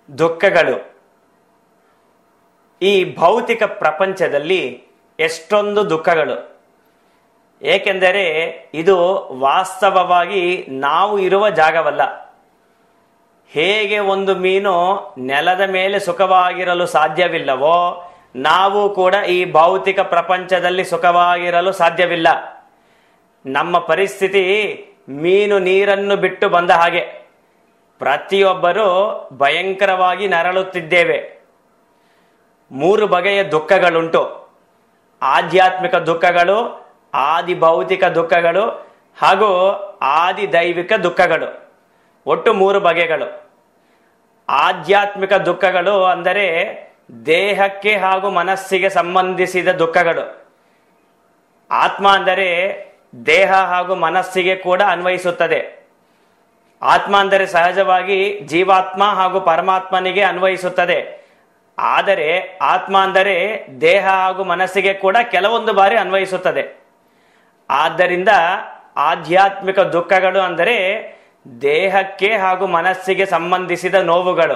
ದುಃಖಗಳು ಈ ಭೌತಿಕ ಪ್ರಪಂಚದಲ್ಲಿ ಎಷ್ಟೊಂದು ದುಃಖಗಳು ಏಕೆಂದರೆ ಇದು ವಾಸ್ತವವಾಗಿ ನಾವು ಇರುವ ಜಾಗವಲ್ಲ ಹೇಗೆ ಒಂದು ಮೀನು ನೆಲದ ಮೇಲೆ ಸುಖವಾಗಿರಲು ಸಾಧ್ಯವಿಲ್ಲವೋ ನಾವು ಕೂಡ ಈ ಭೌತಿಕ ಪ್ರಪಂಚದಲ್ಲಿ ಸುಖವಾಗಿರಲು ಸಾಧ್ಯವಿಲ್ಲ ನಮ್ಮ ಪರಿಸ್ಥಿತಿ ಮೀನು ನೀರನ್ನು ಬಿಟ್ಟು ಬಂದ ಹಾಗೆ ಪ್ರತಿಯೊಬ್ಬರೂ ಭಯಂಕರವಾಗಿ ನರಳುತ್ತಿದ್ದೇವೆ ಮೂರು ಬಗೆಯ ದುಃಖಗಳುಂಟು ಆಧ್ಯಾತ್ಮಿಕ ದುಃಖಗಳು ಆದಿ ಭೌತಿಕ ದುಃಖಗಳು ಹಾಗೂ ಆದಿ ದೈವಿಕ ದುಃಖಗಳು ಒಟ್ಟು ಮೂರು ಬಗೆಗಳು ಆಧ್ಯಾತ್ಮಿಕ ದುಃಖಗಳು ಅಂದರೆ ದೇಹಕ್ಕೆ ಹಾಗೂ ಮನಸ್ಸಿಗೆ ಸಂಬಂಧಿಸಿದ ದುಃಖಗಳು ಆತ್ಮ ಅಂದರೆ ದೇಹ ಹಾಗೂ ಮನಸ್ಸಿಗೆ ಕೂಡ ಅನ್ವಯಿಸುತ್ತದೆ ಆತ್ಮ ಅಂದರೆ ಸಹಜವಾಗಿ ಜೀವಾತ್ಮ ಹಾಗೂ ಪರಮಾತ್ಮನಿಗೆ ಅನ್ವಯಿಸುತ್ತದೆ ಆದರೆ ಆತ್ಮ ಅಂದರೆ ದೇಹ ಹಾಗೂ ಮನಸ್ಸಿಗೆ ಕೂಡ ಕೆಲವೊಂದು ಬಾರಿ ಅನ್ವಯಿಸುತ್ತದೆ ಆದ್ದರಿಂದ ಆಧ್ಯಾತ್ಮಿಕ ದುಃಖಗಳು ಅಂದರೆ ದೇಹಕ್ಕೆ ಹಾಗೂ ಮನಸ್ಸಿಗೆ ಸಂಬಂಧಿಸಿದ ನೋವುಗಳು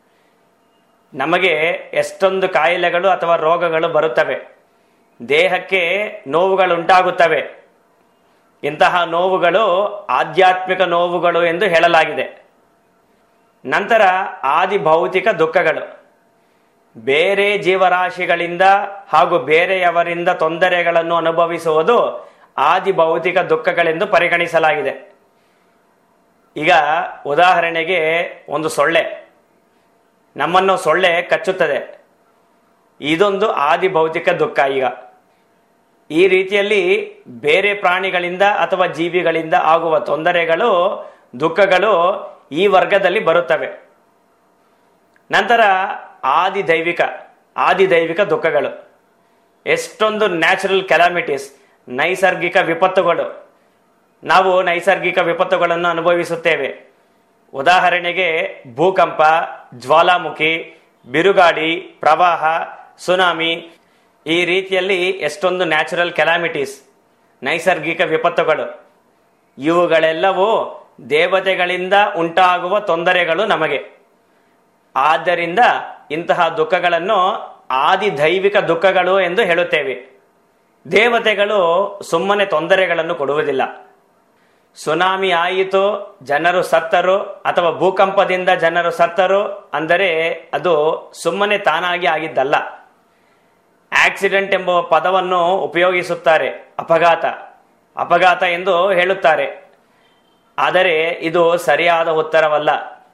ನಮಗೆ ಎಷ್ಟೊಂದು ಕಾಯಿಲೆಗಳು ಅಥವಾ ರೋಗಗಳು ಬರುತ್ತವೆ ದೇಹಕ್ಕೆ ನೋವುಗಳು ಉಂಟಾಗುತ್ತವೆ ಇಂತಹ ನೋವುಗಳು ಆಧ್ಯಾತ್ಮಿಕ ನೋವುಗಳು ಎಂದು ಹೇಳಲಾಗಿದೆ ನಂತರ ಆದಿ ಭೌತಿಕ ದುಃಖಗಳು ಬೇರೆ ಜೀವರಾಶಿಗಳಿಂದ ಹಾಗೂ ಬೇರೆಯವರಿಂದ ತೊಂದರೆಗಳನ್ನು ಅನುಭವಿಸುವುದು ಆದಿ ಭೌತಿಕ ದುಃಖಗಳೆಂದು ಪರಿಗಣಿಸಲಾಗಿದೆ ಈಗ ಉದಾಹರಣೆಗೆ ಒಂದು ಸೊಳ್ಳೆ ನಮ್ಮನ್ನು ಸೊಳ್ಳೆ ಕಚ್ಚುತ್ತದೆ ಇದೊಂದು ಆದಿ ಭೌತಿಕ ದುಃಖ ಈಗ ಈ ರೀತಿಯಲ್ಲಿ ಬೇರೆ ಪ್ರಾಣಿಗಳಿಂದ ಅಥವಾ ಜೀವಿಗಳಿಂದ ಆಗುವ ತೊಂದರೆಗಳು ದುಃಖಗಳು ಈ ವರ್ಗದಲ್ಲಿ ಬರುತ್ತವೆ ನಂತರ ಆದಿ ದೈವಿಕ ಆದಿ ದೈವಿಕ ದುಃಖಗಳು ಎಷ್ಟೊಂದು ನ್ಯಾಚುರಲ್ ಕೆಲಾಮಿಟೀಸ್ ನೈಸರ್ಗಿಕ ವಿಪತ್ತುಗಳು ನಾವು ನೈಸರ್ಗಿಕ ವಿಪತ್ತುಗಳನ್ನು ಅನುಭವಿಸುತ್ತೇವೆ ಉದಾಹರಣೆಗೆ ಭೂಕಂಪ ಜ್ವಾಲಾಮುಖಿ ಬಿರುಗಾಳಿ ಪ್ರವಾಹ ಸುನಾಮಿ ಈ ರೀತಿಯಲ್ಲಿ ಎಷ್ಟೊಂದು ನ್ಯಾಚುರಲ್ ಕೆಲಾಮಿಟೀಸ್ ನೈಸರ್ಗಿಕ ವಿಪತ್ತುಗಳು ಇವುಗಳೆಲ್ಲವೂ ದೇವತೆಗಳಿಂದ ಉಂಟಾಗುವ ತೊಂದರೆಗಳು ನಮಗೆ ಆದ್ದರಿಂದ ಇಂತಹ ದುಃಖಗಳನ್ನು ಆದಿ ದೈವಿಕ ದುಃಖಗಳು ಎಂದು ಹೇಳುತ್ತೇವೆ ದೇವತೆಗಳು ಸುಮ್ಮನೆ ತೊಂದರೆಗಳನ್ನು ಕೊಡುವುದಿಲ್ಲ ಸುನಾಮಿ ಆಯಿತು ಜನರು ಸತ್ತರು ಅಥವಾ ಭೂಕಂಪದಿಂದ ಜನರು ಸತ್ತರು ಅಂದರೆ ಅದು ಸುಮ್ಮನೆ ತಾನಾಗಿ ಆಗಿದ್ದಲ್ಲ ಆಕ್ಸಿಡೆಂಟ್ ಎಂಬ ಪದವನ್ನು ಉಪಯೋಗಿಸುತ್ತಾರೆ ಅಪಘಾತ ಅಪಘಾತ ಎಂದು ಹೇಳುತ್ತಾರೆ ಆದರೆ ಇದು ಸರಿಯಾದ ಉತ್ತರವಲ್ಲ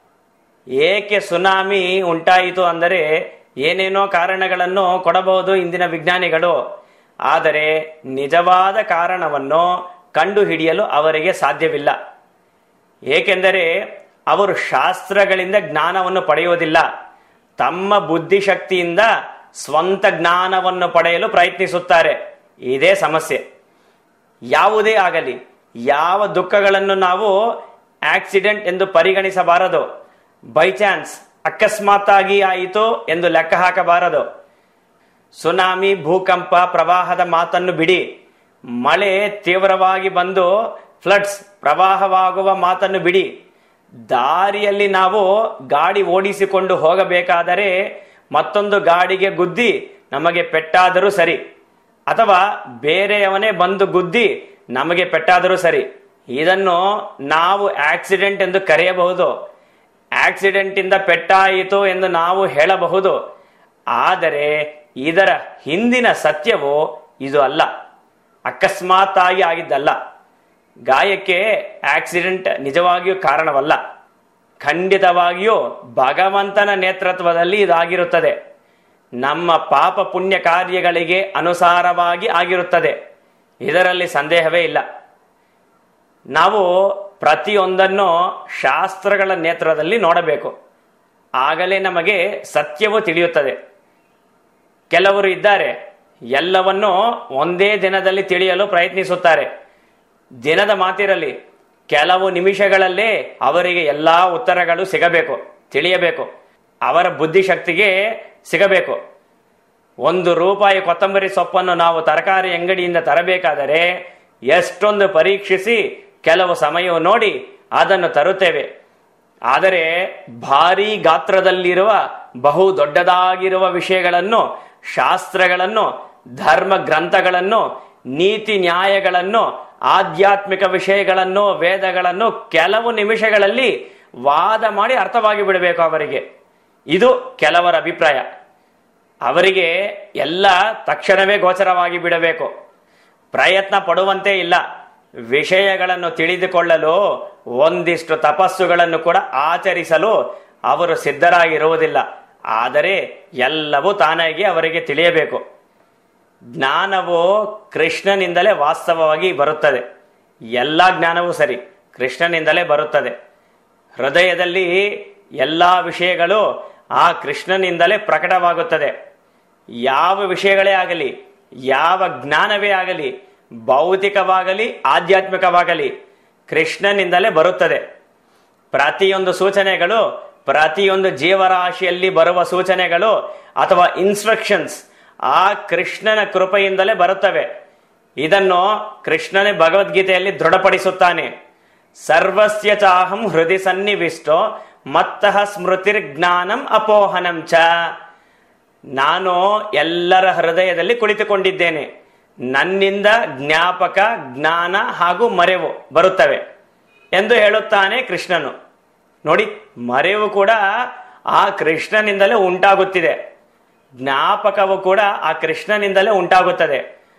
ಏಕೆ ಸುನಾಮಿ ಉಂಟಾಯಿತು ಅಂದರೆ ಏನೇನೋ ಕಾರಣಗಳನ್ನು ಕೊಡಬಹುದು ಇಂದಿನ ವಿಜ್ಞಾನಿಗಳು ಆದರೆ ನಿಜವಾದ ಕಾರಣವನ್ನು ಕಂಡುಹಿಡಿಯಲು ಅವರಿಗೆ ಸಾಧ್ಯವಿಲ್ಲ ಏಕೆಂದರೆ ಅವರು ಶಾಸ್ತ್ರಗಳಿಂದ ಜ್ಞಾನವನ್ನು ಪಡೆಯುವುದಿಲ್ಲ ತಮ್ಮ ಬುದ್ಧಿಶಕ್ತಿಯಿಂದ ಸ್ವಂತ ಜ್ಞಾನವನ್ನು ಪಡೆಯಲು ಪ್ರಯತ್ನಿಸುತ್ತಾರೆ ಇದೇ ಸಮಸ್ಯೆ ಯಾವುದೇ ಆಗಲಿ ಯಾವ ದುಃಖಗಳನ್ನು ನಾವು ಆಕ್ಸಿಡೆಂಟ್ ಎಂದು ಪರಿಗಣಿಸಬಾರದು ಬೈ ಚಾನ್ಸ್ ಅಕಸ್ಮಾತ್ತಾಗಿ ಆಯಿತು ಎಂದು ಲೆಕ್ಕ ಹಾಕಬಾರದು ಸುನಾಮಿ ಭೂಕಂಪ ಪ್ರವಾಹದ ಮಾತನ್ನು ಬಿಡಿ ಮಳೆ ತೀವ್ರವಾಗಿ ಬಂದು ಫ್ಲಡ್ಸ್ ಪ್ರವಾಹವಾಗುವ ಮಾತನ್ನು ಬಿಡಿ ದಾರಿಯಲ್ಲಿ ನಾವು ಗಾಡಿ ಓಡಿಸಿಕೊಂಡು ಹೋಗಬೇಕಾದರೆ ಮತ್ತೊಂದು ಗಾಡಿಗೆ ಗುದ್ದಿ ನಮಗೆ ಪೆಟ್ಟಾದರೂ ಸರಿ ಅಥವಾ ಬೇರೆಯವನೇ ಬಂದು ಗುದ್ದಿ ನಮಗೆ ಪೆಟ್ಟಾದರೂ ಸರಿ ಇದನ್ನು ನಾವು ಆಕ್ಸಿಡೆಂಟ್ ಎಂದು ಕರೆಯಬಹುದು ಆಕ್ಸಿಡೆಂಟ್ ಇಂದ ಪೆಟ್ಟಾಯಿತು ಎಂದು ನಾವು ಹೇಳಬಹುದು ಆದರೆ ಇದರ ಹಿಂದಿನ ಸತ್ಯವು ಇದು ಅಲ್ಲ ಅಕಸ್ಮಾತ್ ಆಗಿ ಆಗಿದ್ದಲ್ಲ ಗಾಯಕ್ಕೆ ಆಕ್ಸಿಡೆಂಟ್ ನಿಜವಾಗಿಯೂ ಕಾರಣವಲ್ಲ ಖಂಡಿತವಾಗಿಯೂ ಭಗವಂತನ ನೇತೃತ್ವದಲ್ಲಿ ಇದಾಗಿರುತ್ತದೆ ನಮ್ಮ ಪಾಪ ಪುಣ್ಯ ಕಾರ್ಯಗಳಿಗೆ ಅನುಸಾರವಾಗಿ ಆಗಿರುತ್ತದೆ ಇದರಲ್ಲಿ ಸಂದೇಹವೇ ಇಲ್ಲ ನಾವು ಪ್ರತಿಯೊಂದನ್ನು ಶಾಸ್ತ್ರಗಳ ನೇತ್ರದಲ್ಲಿ ನೋಡಬೇಕು ಆಗಲೇ ನಮಗೆ ಸತ್ಯವು ತಿಳಿಯುತ್ತದೆ ಕೆಲವರು ಇದ್ದಾರೆ ಎಲ್ಲವನ್ನೂ ಒಂದೇ ದಿನದಲ್ಲಿ ತಿಳಿಯಲು ಪ್ರಯತ್ನಿಸುತ್ತಾರೆ ದಿನದ ಮಾತಿರಲಿ ಕೆಲವು ನಿಮಿಷಗಳಲ್ಲೇ ಅವರಿಗೆ ಎಲ್ಲಾ ಉತ್ತರಗಳು ಸಿಗಬೇಕು ತಿಳಿಯಬೇಕು ಅವರ ಬುದ್ಧಿಶಕ್ತಿಗೆ ಸಿಗಬೇಕು ಒಂದು ರೂಪಾಯಿ ಕೊತ್ತಂಬರಿ ಸೊಪ್ಪನ್ನು ನಾವು ತರಕಾರಿ ಅಂಗಡಿಯಿಂದ ತರಬೇಕಾದರೆ ಎಷ್ಟೊಂದು ಪರೀಕ್ಷಿಸಿ ಕೆಲವು ಸಮಯವು ನೋಡಿ ಅದನ್ನು ತರುತ್ತೇವೆ ಆದರೆ ಭಾರಿ ಗಾತ್ರದಲ್ಲಿರುವ ಬಹು ದೊಡ್ಡದಾಗಿರುವ ವಿಷಯಗಳನ್ನು ಶಾಸ್ತ್ರಗಳನ್ನು ಧರ್ಮ ಗ್ರಂಥಗಳನ್ನು ನೀತಿ ನ್ಯಾಯಗಳನ್ನು ಆಧ್ಯಾತ್ಮಿಕ ವಿಷಯಗಳನ್ನು ವೇದಗಳನ್ನು ಕೆಲವು ನಿಮಿಷಗಳಲ್ಲಿ ವಾದ ಮಾಡಿ ಅರ್ಥವಾಗಿ ಬಿಡಬೇಕು ಅವರಿಗೆ ಇದು ಕೆಲವರ ಅಭಿಪ್ರಾಯ ಅವರಿಗೆ ಎಲ್ಲ ತಕ್ಷಣವೇ ಗೋಚರವಾಗಿ ಬಿಡಬೇಕು ಪ್ರಯತ್ನ ಪಡುವಂತೆ ಇಲ್ಲ ವಿಷಯಗಳನ್ನು ತಿಳಿದುಕೊಳ್ಳಲು ಒಂದಿಷ್ಟು ತಪಸ್ಸುಗಳನ್ನು ಕೂಡ ಆಚರಿಸಲು ಅವರು ಸಿದ್ಧರಾಗಿರುವುದಿಲ್ಲ ಆದರೆ ಎಲ್ಲವೂ ತಾನಾಗಿ ಅವರಿಗೆ ತಿಳಿಯಬೇಕು ಜ್ಞಾನವು ಕೃಷ್ಣನಿಂದಲೇ ವಾಸ್ತವವಾಗಿ ಬರುತ್ತದೆ ಎಲ್ಲ ಜ್ಞಾನವೂ ಸರಿ ಕೃಷ್ಣನಿಂದಲೇ ಬರುತ್ತದೆ ಹೃದಯದಲ್ಲಿ ಎಲ್ಲ ವಿಷಯಗಳು ಆ ಕೃಷ್ಣನಿಂದಲೇ ಪ್ರಕಟವಾಗುತ್ತದೆ ಯಾವ ವಿಷಯಗಳೇ ಆಗಲಿ ಯಾವ ಜ್ಞಾನವೇ ಆಗಲಿ ಭೌತಿಕವಾಗಲಿ ಆಧ್ಯಾತ್ಮಿಕವಾಗಲಿ ಕೃಷ್ಣನಿಂದಲೇ ಬರುತ್ತದೆ ಪ್ರತಿಯೊಂದು ಸೂಚನೆಗಳು ಪ್ರತಿಯೊಂದು ಜೀವರಾಶಿಯಲ್ಲಿ ಬರುವ ಸೂಚನೆಗಳು ಅಥವಾ ಇನ್ಸ್ಟ್ರಕ್ಷನ್ಸ್ ಆ ಕೃಷ್ಣನ ಕೃಪೆಯಿಂದಲೇ ಬರುತ್ತವೆ ಇದನ್ನು ಕೃಷ್ಣನೇ ಭಗವದ್ಗೀತೆಯಲ್ಲಿ ದೃಢಪಡಿಸುತ್ತಾನೆ ಸರ್ವಸ್ಯ ಚಾಹಂ ಹೃದಯ ಸನ್ನಿವಿಷ್ಟೋ ಮತ್ತಃ ಸ್ಮೃತಿರ್ ಜ್ಞಾನಂ ಅಪೋಹನಂ ಚ ನಾನು ಎಲ್ಲರ ಹೃದಯದಲ್ಲಿ ಕುಳಿತುಕೊಂಡಿದ್ದೇನೆ ನನ್ನಿಂದ ಜ್ಞಾಪಕ ಜ್ಞಾನ ಹಾಗೂ ಮರೆವು ಬರುತ್ತವೆ ಎಂದು ಹೇಳುತ್ತಾನೆ ಕೃಷ್ಣನು ನೋಡಿ ಮರೆವು ಕೂಡ ಆ ಕೃಷ್ಣನಿಂದಲೇ ಉಂಟಾಗುತ್ತಿದೆ ಜ್ಞಾಪಕವು ಕೂಡ ಆ ಕೃಷ್ಣನಿಂದಲೇ ಉಂಟಾಗುತ್ತದೆ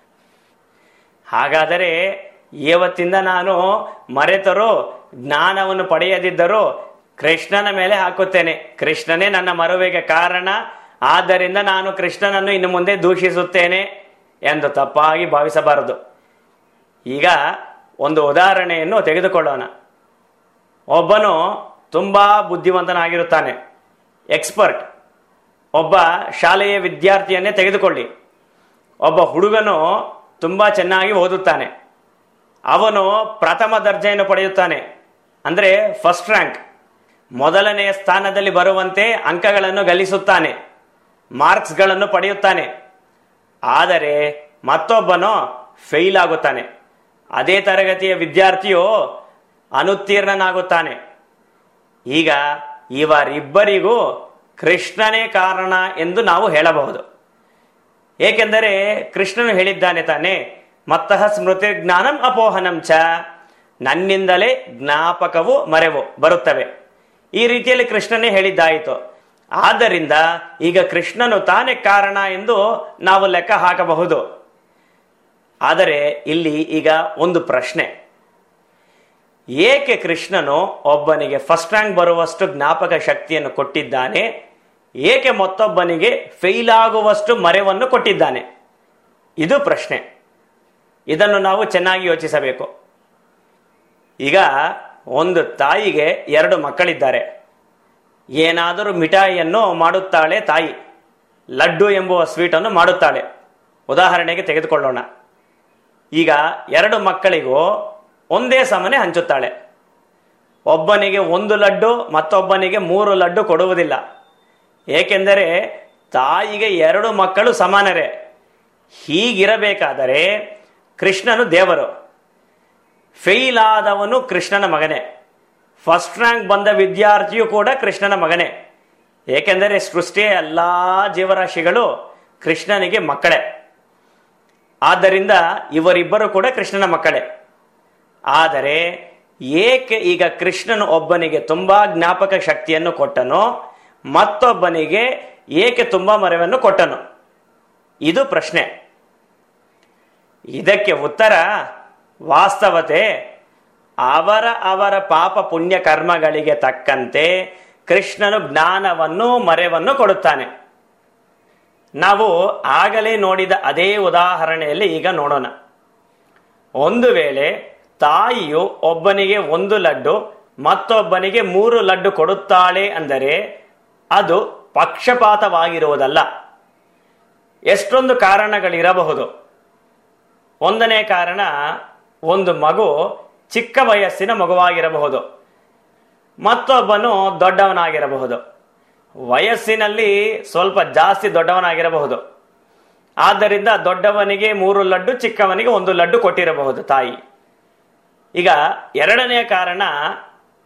ಹಾಗಾದರೆ ಇವತ್ತಿಂದ ನಾನು ಮರೆತರೂ ಜ್ಞಾನವನ್ನು ಪಡೆಯದಿದ್ದರೂ ಕೃಷ್ಣನ ಮೇಲೆ ಹಾಕುತ್ತೇನೆ ಕೃಷ್ಣನೇ ನನ್ನ ಮರುವಿಗೆ ಕಾರಣ ಆದ್ದರಿಂದ ನಾನು ಕೃಷ್ಣನನ್ನು ಇನ್ನು ಮುಂದೆ ದೂಷಿಸುತ್ತೇನೆ ಎಂದು ತಪ್ಪಾಗಿ ಭಾವಿಸಬಾರದು ಈಗ ಒಂದು ಉದಾಹರಣೆಯನ್ನು ತೆಗೆದುಕೊಳ್ಳೋಣ ಒಬ್ಬನು ತುಂಬಾ ಬುದ್ಧಿವಂತನಾಗಿರುತ್ತಾನೆ ಎಕ್ಸ್ಪರ್ಟ್ ಒಬ್ಬ ಶಾಲೆಯ ವಿದ್ಯಾರ್ಥಿಯನ್ನೇ ತೆಗೆದುಕೊಳ್ಳಿ ಒಬ್ಬ ಹುಡುಗನು ತುಂಬಾ ಚೆನ್ನಾಗಿ ಓದುತ್ತಾನೆ ಅವನು ಪ್ರಥಮ ದರ್ಜೆಯನ್ನು ಪಡೆಯುತ್ತಾನೆ ಅಂದರೆ ಫಸ್ಟ್ ರ್ಯಾಂಕ್ ಮೊದಲನೆಯ ಸ್ಥಾನದಲ್ಲಿ ಬರುವಂತೆ ಅಂಕಗಳನ್ನು ಗಳಿಸುತ್ತಾನೆ ಮಾರ್ಕ್ಸ್ಗಳನ್ನು ಪಡೆಯುತ್ತಾನೆ ಆದರೆ ಮತ್ತೊಬ್ಬನು ಫೇಲ್ ಆಗುತ್ತಾನೆ ಅದೇ ತರಗತಿಯ ವಿದ್ಯಾರ್ಥಿಯು ಅನುತ್ತೀರ್ಣನಾಗುತ್ತಾನೆ ಈಗ ಇವರಿಬ್ಬರಿಗೂ ಕೃಷ್ಣನೇ ಕಾರಣ ಎಂದು ನಾವು ಹೇಳಬಹುದು ಏಕೆಂದರೆ ಕೃಷ್ಣನು ಹೇಳಿದ್ದಾನೆ ತಾನೆ ಮತ್ತಃ ಸ್ಮೃತಿ ಜ್ಞಾನಂ ಅಪೋಹನಂ ಚ ನನ್ನಿಂದಲೇ ಜ್ಞಾಪಕವು ಮರೆವು ಬರುತ್ತವೆ ಈ ರೀತಿಯಲ್ಲಿ ಕೃಷ್ಣನೇ ಹೇಳಿದ್ದಾಯಿತು ಆದ್ದರಿಂದ ಈಗ ಕೃಷ್ಣನು ತಾನೇ ಕಾರಣ ಎಂದು ನಾವು ಲೆಕ್ಕ ಹಾಕಬಹುದು ಆದರೆ ಇಲ್ಲಿ ಈಗ ಒಂದು ಪ್ರಶ್ನೆ ಏಕೆ ಕೃಷ್ಣನು ಒಬ್ಬನಿಗೆ ಫಸ್ಟ್ ರ್ಯಾಂಕ್ ಬರುವಷ್ಟು ಜ್ಞಾಪಕ ಶಕ್ತಿಯನ್ನು ಕೊಟ್ಟಿದ್ದಾನೆ ಏಕೆ ಮತ್ತೊಬ್ಬನಿಗೆ ಫೇಲ್ ಆಗುವಷ್ಟು ಮರೆವನ್ನು ಕೊಟ್ಟಿದ್ದಾನೆ ಇದು ಪ್ರಶ್ನೆ ಇದನ್ನು ನಾವು ಚೆನ್ನಾಗಿ ಯೋಚಿಸಬೇಕು ಈಗ ಒಂದು ತಾಯಿಗೆ ಎರಡು ಮಕ್ಕಳಿದ್ದಾರೆ ಏನಾದರೂ ಮಿಠಾಯಿಯನ್ನು ಮಾಡುತ್ತಾಳೆ ತಾಯಿ ಲಡ್ಡು ಎಂಬುವ ಸ್ವೀಟನ್ನು ಮಾಡುತ್ತಾಳೆ ಉದಾಹರಣೆಗೆ ತೆಗೆದುಕೊಳ್ಳೋಣ ಈಗ ಎರಡು ಮಕ್ಕಳಿಗೂ ಒಂದೇ ಸಮನೆ ಹಂಚುತ್ತಾಳೆ ಒಬ್ಬನಿಗೆ ಒಂದು ಲಡ್ಡು ಮತ್ತೊಬ್ಬನಿಗೆ ಮೂರು ಲಡ್ಡು ಕೊಡುವುದಿಲ್ಲ ಏಕೆಂದರೆ ತಾಯಿಗೆ ಎರಡು ಮಕ್ಕಳು ಸಮಾನರೇ ಹೀಗಿರಬೇಕಾದರೆ ಕೃಷ್ಣನು ದೇವರು ಫೇಲ್ ಆದವನು ಕೃಷ್ಣನ ಮಗನೇ ಫಸ್ಟ್ ರ್ಯಾಂಕ್ ಬಂದ ವಿದ್ಯಾರ್ಥಿಯು ಕೂಡ ಕೃಷ್ಣನ ಮಗನೇ ಏಕೆಂದರೆ ಸೃಷ್ಟಿಯ ಎಲ್ಲಾ ಜೀವರಾಶಿಗಳು ಕೃಷ್ಣನಿಗೆ ಮಕ್ಕಳೇ ಆದ್ದರಿಂದ ಇವರಿಬ್ಬರು ಕೂಡ ಕೃಷ್ಣನ ಮಕ್ಕಳೇ ಆದರೆ ಏಕೆ ಈಗ ಕೃಷ್ಣನು ಒಬ್ಬನಿಗೆ ತುಂಬಾ ಜ್ಞಾಪಕ ಶಕ್ತಿಯನ್ನು ಕೊಟ್ಟನು ಮತ್ತೊಬ್ಬನಿಗೆ ಏಕೆ ತುಂಬಾ ಮರವನ್ನು ಕೊಟ್ಟನು ಇದು ಪ್ರಶ್ನೆ ಇದಕ್ಕೆ ಉತ್ತರ ವಾಸ್ತವತೆ ಅವರ ಅವರ ಪಾಪ ಪುಣ್ಯ ಕರ್ಮಗಳಿಗೆ ತಕ್ಕಂತೆ ಕೃಷ್ಣನು ಜ್ಞಾನವನ್ನು ಮರೆವನ್ನು ಕೊಡುತ್ತಾನೆ ನಾವು ಆಗಲೇ ನೋಡಿದ ಅದೇ ಉದಾಹರಣೆಯಲ್ಲಿ ಈಗ ನೋಡೋಣ ಒಂದು ವೇಳೆ ತಾಯಿಯು ಒಬ್ಬನಿಗೆ ಒಂದು ಲಡ್ಡು ಮತ್ತೊಬ್ಬನಿಗೆ ಮೂರು ಲಡ್ಡು ಕೊಡುತ್ತಾಳೆ ಅಂದರೆ ಅದು ಪಕ್ಷಪಾತವಾಗಿರುವುದಲ್ಲ ಎಷ್ಟೊಂದು ಕಾರಣಗಳಿರಬಹುದು ಒಂದನೇ ಕಾರಣ ಒಂದು ಮಗು ಚಿಕ್ಕ ವಯಸ್ಸಿನ ಮಗುವಾಗಿರಬಹುದು ಮತ್ತೊಬ್ಬನು ದೊಡ್ಡವನಾಗಿರಬಹುದು ವಯಸ್ಸಿನಲ್ಲಿ ಸ್ವಲ್ಪ ಜಾಸ್ತಿ ದೊಡ್ಡವನಾಗಿರಬಹುದು ಆದ್ದರಿಂದ ದೊಡ್ಡವನಿಗೆ ಮೂರು ಲಡ್ಡು ಚಿಕ್ಕವನಿಗೆ ಒಂದು ಲಡ್ಡು ಕೊಟ್ಟಿರಬಹುದು ತಾಯಿ ಈಗ ಎರಡನೆಯ ಕಾರಣ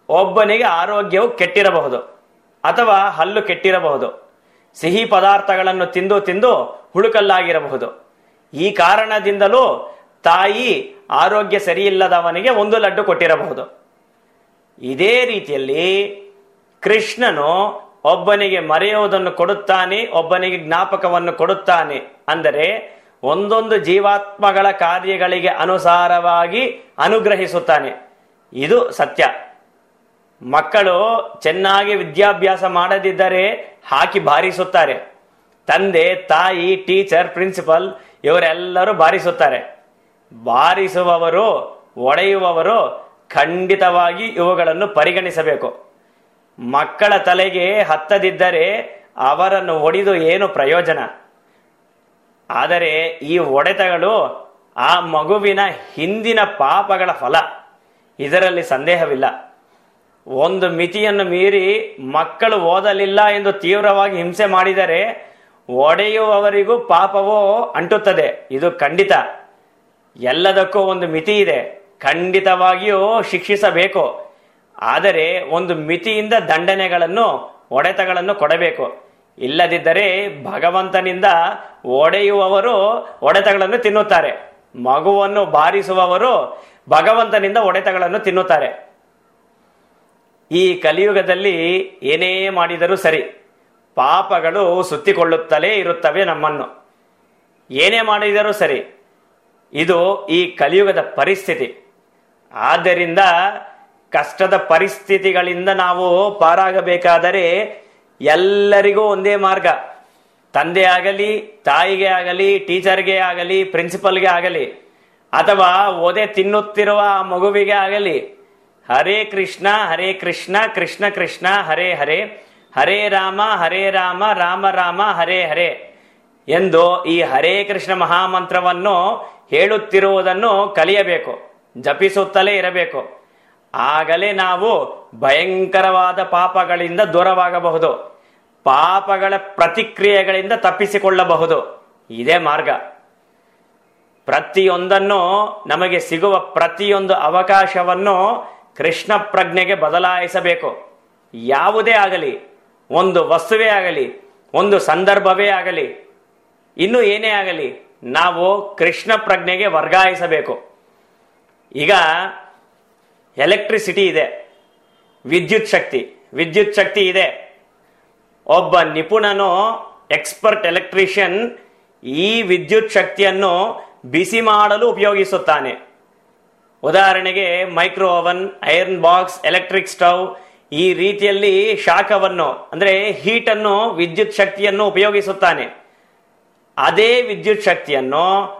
ಒಬ್ಬನಿಗೆ ಆರೋಗ್ಯವು ಕೆಟ್ಟಿರಬಹುದು ಅಥವಾ ಹಲ್ಲು ಕೆಟ್ಟಿರಬಹುದು ಸಿಹಿ ಪದಾರ್ಥಗಳನ್ನು ತಿಂದು ತಿಂದು ಹುಳುಕಲ್ಲಾಗಿರಬಹುದು ಈ ಕಾರಣದಿಂದಲೂ ತಾಯಿ ಆರೋಗ್ಯ ಸರಿಯಿಲ್ಲದವನಿಗೆ ಒಂದು ಲಡ್ಡು ಕೊಟ್ಟಿರಬಹುದು ಇದೇ ರೀತಿಯಲ್ಲಿ ಕೃಷ್ಣನು ಒಬ್ಬನಿಗೆ ಮರೆಯುವುದನ್ನು ಕೊಡುತ್ತಾನೆ ಒಬ್ಬನಿಗೆ ಜ್ಞಾಪಕವನ್ನು ಕೊಡುತ್ತಾನೆ ಅಂದರೆ ಒಂದೊಂದು ಜೀವಾತ್ಮಗಳ ಕಾರ್ಯಗಳಿಗೆ ಅನುಸಾರವಾಗಿ ಅನುಗ್ರಹಿಸುತ್ತಾನೆ ಇದು ಸತ್ಯ ಮಕ್ಕಳು ಚೆನ್ನಾಗಿ ವಿದ್ಯಾಭ್ಯಾಸ ಮಾಡದಿದ್ದರೆ ಹಾಕಿ ಬಾರಿಸುತ್ತಾರೆ ತಂದೆ ತಾಯಿ ಟೀಚರ್ ಪ್ರಿನ್ಸಿಪಲ್ ಇವರೆಲ್ಲರೂ ಬಾರಿಸುತ್ತಾರೆ ಬಾರಿಸುವವರು ಒಡೆಯುವವರು ಖಂಡಿತವಾಗಿ ಇವುಗಳನ್ನು ಪರಿಗಣಿಸಬೇಕು ಮಕ್ಕಳ ತಲೆಗೆ ಹತ್ತದಿದ್ದರೆ ಅವರನ್ನು ಒಡೆದು ಏನು ಪ್ರಯೋಜನ ಆದರೆ ಈ ಒಡೆತಗಳು ಆ ಮಗುವಿನ ಹಿಂದಿನ ಪಾಪಗಳ ಫಲ ಇದರಲ್ಲಿ ಸಂದೇಹವಿಲ್ಲ ಒಂದು ಮಿತಿಯನ್ನು ಮೀರಿ ಮಕ್ಕಳು ಓದಲಿಲ್ಲ ಎಂದು ತೀವ್ರವಾಗಿ ಹಿಂಸೆ ಮಾಡಿದರೆ ಒಡೆಯುವವರಿಗೂ ಪಾಪವೋ ಅಂಟುತ್ತದೆ ಇದು ಖಂಡಿತ ಎಲ್ಲದಕ್ಕೂ ಒಂದು ಮಿತಿ ಇದೆ ಖಂಡಿತವಾಗಿಯೂ ಶಿಕ್ಷಿಸಬೇಕು ಆದರೆ ಒಂದು ಮಿತಿಯಿಂದ ದಂಡನೆಗಳನ್ನು ಒಡೆತಗಳನ್ನು ಕೊಡಬೇಕು ಇಲ್ಲದಿದ್ದರೆ ಭಗವಂತನಿಂದ ಒಡೆಯುವವರು ಒಡೆತಗಳನ್ನು ತಿನ್ನುತ್ತಾರೆ ಮಗುವನ್ನು ಬಾರಿಸುವವರು ಭಗವಂತನಿಂದ ಒಡೆತಗಳನ್ನು ತಿನ್ನುತ್ತಾರೆ ಈ ಕಲಿಯುಗದಲ್ಲಿ ಏನೇ ಮಾಡಿದರೂ ಸರಿ ಪಾಪಗಳು ಸುತ್ತಿಕೊಳ್ಳುತ್ತಲೇ ಇರುತ್ತವೆ ನಮ್ಮನ್ನು ಏನೇ ಮಾಡಿದರೂ ಸರಿ ಇದು ಈ ಕಲಿಯುಗದ ಪರಿಸ್ಥಿತಿ ಆದ್ದರಿಂದ ಕಷ್ಟದ ಪರಿಸ್ಥಿತಿಗಳಿಂದ ನಾವು ಪಾರಾಗಬೇಕಾದರೆ ಎಲ್ಲರಿಗೂ ಒಂದೇ ಮಾರ್ಗ ತಂದೆ ಆಗಲಿ ತಾಯಿಗೆ ಆಗಲಿ ಟೀಚರ್ಗೆ ಆಗಲಿ ಪ್ರಿನ್ಸಿಪಲ್ಗೆ ಆಗಲಿ ಅಥವಾ ಓದೆ ತಿನ್ನುತ್ತಿರುವ ಆ ಮಗುವಿಗೆ ಆಗಲಿ ಹರೇ ಕೃಷ್ಣ ಹರೇ ಕೃಷ್ಣ ಕೃಷ್ಣ ಕೃಷ್ಣ ಹರೇ ಹರೇ ಹರೇ ರಾಮ ಹರೇ ರಾಮ ರಾಮ ರಾಮ ಹರೇ ಹರೇ ಎಂದು ಈ ಹರೇ ಕೃಷ್ಣ ಮಹಾಮಂತ್ರವನ್ನು ಹೇಳುತ್ತಿರುವುದನ್ನು ಕಲಿಯಬೇಕು ಜಪಿಸುತ್ತಲೇ ಇರಬೇಕು ಆಗಲೇ ನಾವು ಭಯಂಕರವಾದ ಪಾಪಗಳಿಂದ ದೂರವಾಗಬಹುದು ಪಾಪಗಳ ಪ್ರತಿಕ್ರಿಯೆಗಳಿಂದ ತಪ್ಪಿಸಿಕೊಳ್ಳಬಹುದು ಇದೇ ಮಾರ್ಗ ಪ್ರತಿಯೊಂದನ್ನು ನಮಗೆ ಸಿಗುವ ಪ್ರತಿಯೊಂದು ಅವಕಾಶವನ್ನು ಕೃಷ್ಣ ಪ್ರಜ್ಞೆಗೆ ಬದಲಾಯಿಸಬೇಕು ಯಾವುದೇ ಆಗಲಿ ಒಂದು ವಸ್ತುವೇ ಆಗಲಿ ಒಂದು ಸಂದರ್ಭವೇ ಆಗಲಿ ಇನ್ನು ಏನೇ ಆಗಲಿ ನಾವು ಕೃಷ್ಣ ಪ್ರಜ್ಞೆಗೆ ವರ್ಗಾಯಿಸಬೇಕು ಈಗ ಎಲೆಕ್ಟ್ರಿಸಿಟಿ ಇದೆ ವಿದ್ಯುತ್ ಶಕ್ತಿ ವಿದ್ಯುತ್ ಶಕ್ತಿ ಇದೆ ಒಬ್ಬ ನಿಪುಣನು ಎಕ್ಸ್ಪರ್ಟ್ ಎಲೆಕ್ಟ್ರಿಷಿಯನ್ ಈ ವಿದ್ಯುತ್ ಶಕ್ತಿಯನ್ನು ಬಿಸಿ ಮಾಡಲು ಉಪಯೋಗಿಸುತ್ತಾನೆ ಉದಾಹರಣೆಗೆ micro oven iron box electric stove ಈ ರೀತಿಯಲ್ಲಿ ಶಾಖವನ್ನು ಅಂದ್ರೆ ಹೀಟ್ ಅನ್ನು ವಿದ್ಯುತ್ ಶಕ್ತಿಯನ್ನು ಉಪಯೋಗಿಸುತ್ತಾನೆ ಅದೇ ವಿದ್ಯುತ್ ಶಕ್ತಿಯನ್ನು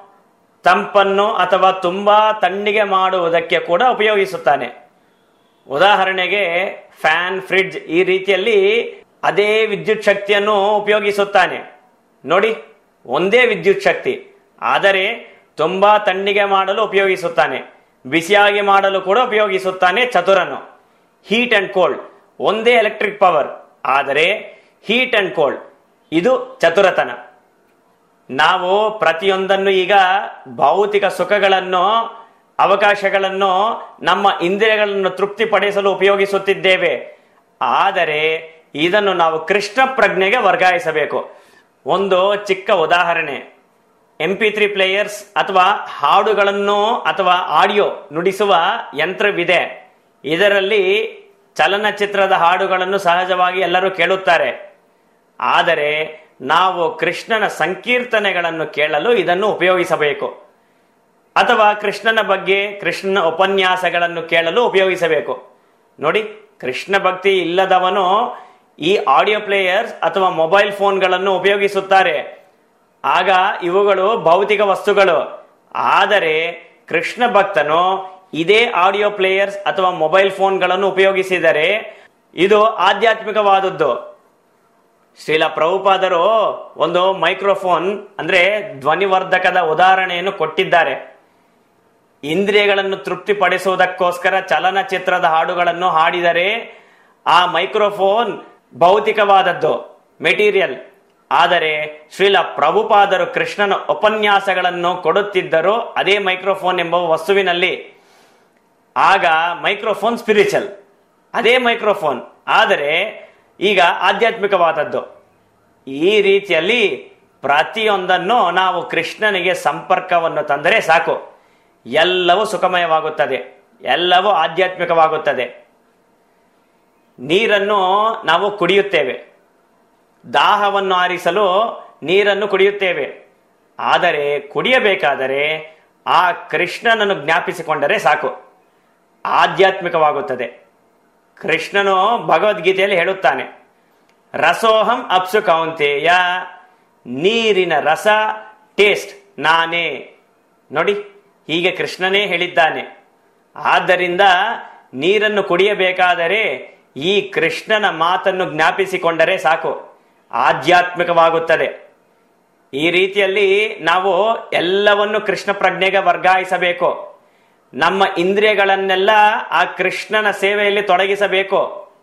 ತಂಪನ್ನು ಅಥವಾ ತುಂಬಾ ತಣ್ಣಗೆ ಮಾಡುವುದಕ್ಕೆ ಕೂಡ ಉಪಯೋಗಿಸುತ್ತಾನೆ ಉದಾಹರಣೆಗೆ ಫ್ಯಾನ್ ಫ್ರಿಡ್ಜ್ ಈ ರೀತಿಯಲ್ಲಿ ಅದೇ ವಿದ್ಯುತ್ ಶಕ್ತಿಯನ್ನು ಉಪಯೋಗಿಸುತ್ತಾನೆ ನೋಡಿ ಒಂದೇ ವಿದ್ಯುತ್ ಶಕ್ತಿ ಆದರೆ ತುಂಬಾ ತಣ್ಣಗೆ ಮಾಡಲು ಉಪಯೋಗಿಸುತ್ತಾನೆ ಬಿಸಿಯಾಗಿ ಮಾಡಲು ಕೂಡ ಉಪಯೋಗಿಸುತ್ತಾನೆ ಚತುರನು ಹೀಟ್ ಅಂಡ್ ಕೋಲ್ಡ್ ಒಂದೇ ಎಲೆಕ್ಟ್ರಿಕ್ ಪವರ್ ಆದರೆ ಹೀಟ್ ಅಂಡ್ ಕೋಲ್ಡ್ ಇದು ಚತುರತನ ನಾವು ಪ್ರತಿಯೊಂದನ್ನು ಈಗ ಭೌತಿಕ ಸುಖಗಳನ್ನು ಅವಕಾಶಗಳನ್ನು ನಮ್ಮ ಇಂದ್ರಿಯಗಳನ್ನು ತೃಪ್ತಿಪಡಿಸಲು ಉಪಯೋಗಿಸುತ್ತಿದ್ದೇವೆ ಆದರೆ ಇದನ್ನು ನಾವು ಕೃಷ್ಣ ಪ್ರಜ್ಞೆಗೆ ವರ್ಗಾಯಿಸಬೇಕು ಒಂದು ಚಿಕ್ಕ ಉದಾಹರಣೆ ಎಂ ಪಿ ತ್ರೀ ಪ್ಲೇಯರ್ಸ್ ಅಥವಾ ಹಾಡುಗಳನ್ನು ಅಥವಾ ಆಡಿಯೋ ನುಡಿಸುವ ಯಂತ್ರವಿದೆ ಇದರಲ್ಲಿ ಚಲನಚಿತ್ರದ ಹಾಡುಗಳನ್ನು ಸಹಜವಾಗಿ ಎಲ್ಲರೂ ಕೇಳುತ್ತಾರೆ ಆದರೆ ನಾವು ಕೃಷ್ಣನ ಸಂಕೀರ್ತನೆಗಳನ್ನು ಕೇಳಲು ಇದನ್ನು ಉಪಯೋಗಿಸಬೇಕು ಅಥವಾ ಕೃಷ್ಣನ ಬಗ್ಗೆ ಕೃಷ್ಣನ ಉಪನ್ಯಾಸಗಳನ್ನು ಕೇಳಲು ಉಪಯೋಗಿಸಬೇಕು ನೋಡಿ ಕೃಷ್ಣ ಭಕ್ತಿ ಇಲ್ಲದವನು ಈ ಆಡಿಯೋ ಪ್ಲೇಯರ್ಸ್ ಅಥವಾ ಮೊಬೈಲ್ ಫೋನ್ಗಳನ್ನು ಉಪಯೋಗಿಸುತ್ತಾರೆ ಆಗ ಇವುಗಳು ಭೌತಿಕ ವಸ್ತುಗಳು ಆದರೆ ಕೃಷ್ಣ ಭಕ್ತನು ಇದೇ ಆಡಿಯೋ ಪ್ಲೇಯರ್ಸ್ ಅಥವಾ ಮೊಬೈಲ್ ಫೋನ್ಗಳನ್ನು ಉಪಯೋಗಿಸಿದರೆ ಇದು ಆಧ್ಯಾತ್ಮಿಕವಾದದ್ದು ಶ್ರೀಲ ಪ್ರಭುಪಾದರು ಒಂದು ಮೈಕ್ರೋಫೋನ್ ಅಂದ್ರೆ ಧ್ವನಿವರ್ಧಕದ ಉದಾಹರಣೆಯನ್ನು ಕೊಟ್ಟಿದ್ದಾರೆ ಇಂದ್ರಿಯಗಳನ್ನು ತೃಪ್ತಿಪಡಿಸುವುದಕ್ಕೋಸ್ಕರ ಚಲನಚಿತ್ರದ ಹಾಡುಗಳನ್ನು ಹಾಡಿದರೆ ಆ ಮೈಕ್ರೋಫೋನ್ ಭೌತಿಕವಾದದ್ದು ಮೆಟೀರಿಯಲ್ ಆದರೆ ಶ್ರೀಲ ಪ್ರಭುಪಾದರು ಕೃಷ್ಣನ ಉಪನ್ಯಾಸಗಳನ್ನು ಕೊಡುತ್ತಿದ್ದರು ಅದೇ ಮೈಕ್ರೋಫೋನ್ ಎಂಬ ವಸ್ತುವಿನಲ್ಲಿ ಆಗ ಮೈಕ್ರೋಫೋನ್ ಸ್ಪಿರಿಚುವಲ್ ಅದೇ ಮೈಕ್ರೋಫೋನ್ ಆದರೆ ಈಗ ಆಧ್ಯಾತ್ಮಿಕವಾದದ್ದು ಈ ರೀತಿಯಲ್ಲಿ ಪ್ರತಿಯೊಂದನ್ನು ನಾವು ಕೃಷ್ಣನಿಗೆ ಸಂಪರ್ಕವನ್ನು ತಂದರೆ ಸಾಕು ಎಲ್ಲವೂ ಸುಖಮಯವಾಗುತ್ತದೆ ಎಲ್ಲವೂ ಆಧ್ಯಾತ್ಮಿಕವಾಗುತ್ತದೆ ನೀರನ್ನು ನಾವು ಕುಡಿಯುತ್ತೇವೆ ದಾಹವನ್ನು ಆರಿಸಲು ನೀರನ್ನು ಕುಡಿಯುತ್ತೇವೆ ಆದರೆ ಕುಡಿಯಬೇಕಾದರೆ ಆ ಕೃಷ್ಣನನ್ನು ಜ್ಞಾಪಿಸಿಕೊಂಡರೆ ಸಾಕು ಆಧ್ಯಾತ್ಮಿಕವಾಗುತ್ತದೆ ಕೃಷ್ಣನು ಭಗವದ್ಗೀತೆಯಲ್ಲಿ ಹೇಳುತ್ತಾನೆ ರಸೋಹಂ ಅಪ್ಸು ಕೌಂತೆಯ ನೀರಿನ ರಸ ಟೇಸ್ಟ್ ನಾನೇ ನೋಡಿ ಹೀಗೆ ಕೃಷ್ಣನೇ ಹೇಳಿದ್ದಾನೆ ಆದ್ದರಿಂದ ನೀರನ್ನು ಕುಡಿಯಬೇಕಾದರೆ ಈ ಕೃಷ್ಣನ ಮಾತನ್ನು ಜ್ಞಾಪಿಸಿಕೊಂಡರೆ ಸಾಕು ಆಧ್ಯಾತ್ಮಿಕವಾಗುತ್ತದೆ ಈ ರೀತಿಯಲ್ಲಿ ನಾವು ಎಲ್ಲವನ್ನು ಕೃಷ್ಣ ಪ್ರಜ್ಞೆಗೆ ವರ್ಗಾಯಿಸಬೇಕು ನಮ್ಮ ಇಂದ್ರಿಯಗಳನ್ನೆಲ್ಲ ಆ ಕೃಷ್ಣನ ಸೇವೆಯಲ್ಲಿ ತೊಡಗಿಸಬೇಕು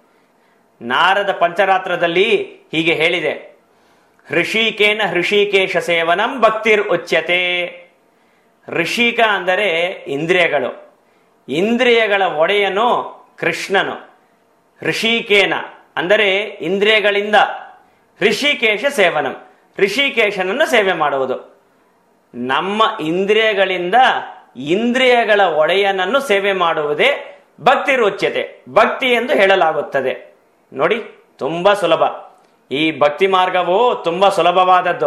ನಾರದ ಪಂಚರಾತ್ರದಲ್ಲಿ ಹೀಗೆ ಹೇಳಿದೆ ಹೃಷಿಕೇನ ಹೃಷಿಕೇಶ ಸೇವನಂ ಭಕ್ತಿರ್ ಉಚ್ಯತೆ ಋಷಿಕ ಅಂದರೆ ಇಂದ್ರಿಯಗಳು ಇಂದ್ರಿಯಗಳ ಒಡೆಯನು ಕೃಷ್ಣನು ಋಷಿಕೇನ ಅಂದರೆ ಇಂದ್ರಿಯಗಳಿಂದ ಋಷಿಕೇಶ ಸೇವನಂ ಋಷಿಕೇಶನನ್ನು ಸೇವೆ ಮಾಡುವುದು ನಮ್ಮ ಇಂದ್ರಿಯಗಳಿಂದ ಇಂದ್ರಿಯಗಳ ಒಡೆಯನನ್ನು ಸೇವೆ ಮಾಡುವುದೇ ಭಕ್ತಿ ರುಚ್ಯತೆ ಭಕ್ತಿ ಎಂದು ಹೇಳಲಾಗುತ್ತದೆ ನೋಡಿ ತುಂಬಾ ಸುಲಭ ಈ ಭಕ್ತಿ ಮಾರ್ಗವು ತುಂಬಾ ಸುಲಭವಾದದ್ದು